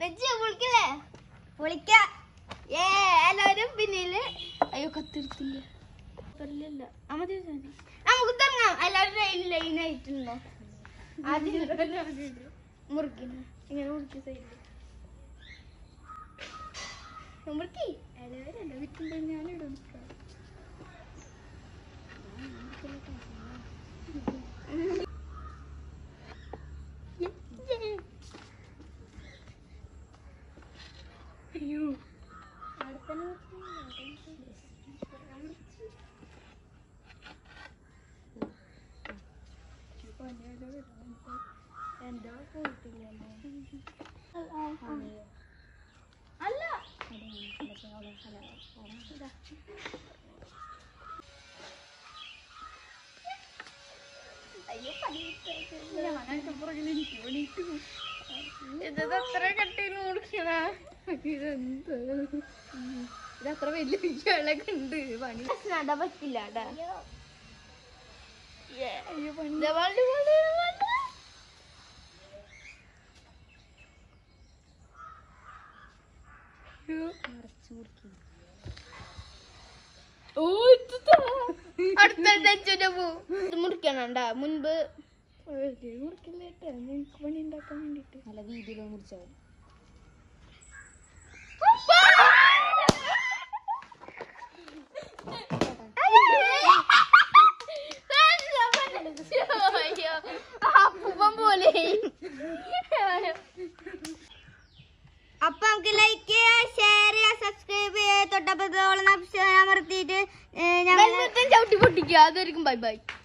വെച്ച് പൊളിക്കല്ലേ പൊളിക്ക ഏ എല്ലാവരും പിന്നില് അയ്യോ കത്തിരുത്തില്ല പറയില്ല നമുക്ക് തുടങ്ങാം എല്ലാവരും ലൈൻ ലൈൻ ആയിട്ടുണ്ടോ ആദ്യം മുറുക്കിന് ഇങ്ങനെ മുറുക്കി സൈഡിൽ മുറുക്കി എല്ലാവരും വിറ്റുമ്പോൾ ഞാനിടും അയ്യോ അല്ല അയ്യോ ഇത് അത്ര കട്ടിയിൽ മുറിക്കണ ഇതെന്ത് ഇതത്ര വലിയ വിഷയങ്ങളൊക്കെ ഉണ്ട് പണി നടാൻ പറ്റില്ല ടാ. ദേ വള്ളി, വള്ളി, വള്ളി. ഓ, ഇതെന്താ? അടുത്ത ടെൻഷന്റെ പോ ഇത് മുറിക്കണണ്ട മുൻപ് മുറിക്കില്ലേട്ടാ നിനക്ക് പണി ഉണ്ടാക്കാൻ വേണ്ടിട്ട് നല്ല വീതിയിൽ മുറിച്ചാൽ പോലെ അപ്പൊ നമുക്ക് ലൈക്ക് ചെയ്യുക ഷെയർ ചെയ്യുക സബ്സ്ക്രൈബ് ചെയ്യുക തൊട്ടപ്പത്തോളം അമർത്തിയിട്ട് ഞങ്ങൾ ചവിട്ടി പൊട്ടിക്കുക അതായിരിക്കും ബൈ ബൈ